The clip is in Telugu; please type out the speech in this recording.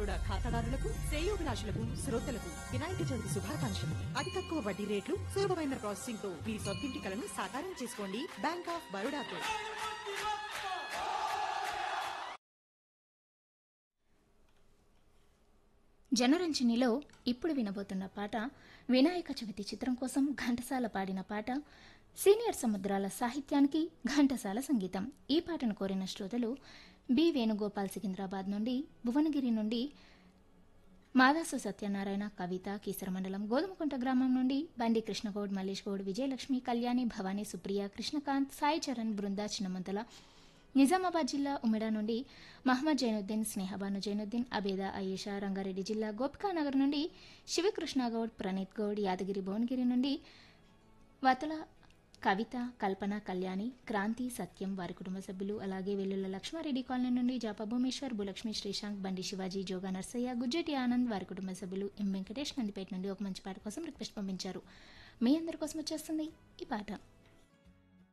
బరోడా ఖాతాదారులకు శ్రేయోభిలాషులకు శ్రోతలకు వినాయక చవితి శుభాకాంక్షలు అతి తక్కువ వడ్డీ రేట్లు సులభమైన ప్రాసెసింగ్ తో మీ సొంతింటి కలను సాకారం చేసుకోండి బ్యాంక్ ఆఫ్ బరోడాతో జనరంజనిలో ఇప్పుడు వినబోతున్న పాట వినాయక చవితి చిత్రం కోసం ఘంటసాల పాడిన పాట సీనియర్ సముద్రాల సాహిత్యానికి ఘంటసాల సంగీతం ఈ పాటను కోరిన శ్రోతలు బి వేణుగోపాల్ సికింద్రాబాద్ నుండి భువనగిరి నుండి మాదాసు సత్యనారాయణ కవిత కీసర మండలం గోధుమకుంట గ్రామం నుండి బండి కృష్ణగౌడ్ మల్లేష్ గౌడ్ విజయలక్ష్మి కళ్యాణి భవానీ సుప్రియ కృష్ణకాంత్ సాయి చరణ్ బృందా చిన్నమంతల నిజామాబాద్ జిల్లా ఉమిడా నుండి మహమ్మద్ జైనుద్దీన్ స్నేహబాను జైనుద్దీన్ అబేదా అయేషా రంగారెడ్డి జిల్లా గోపికానగర్ నుండి శివకృష్ణ గౌడ్ ప్రణీత్ గౌడ్ యాదగిరి భువనగిరి నుండి వతల కవిత కల్పన కళ్యాణి క్రాంతి సత్యం వారి కుటుంబ సభ్యులు అలాగే వెల్లుల లక్ష్మారెడ్డి కాలనీ నుండి జాప భూమేశ్వర్ భూలక్ష్మి శ్రీశాంక్ బండి శివాజీ జోగా నర్సయ్య గుజ్జటి ఆనంద్ వారి కుటుంబ సభ్యులు ఎం వెంకటేష్ నందిపేట నుండి ఒక మంచి పాట కోసం రిక్వెస్ట్ పంపించారు మీ అందరి కోసం వచ్చేస్తుంది ఈ పాట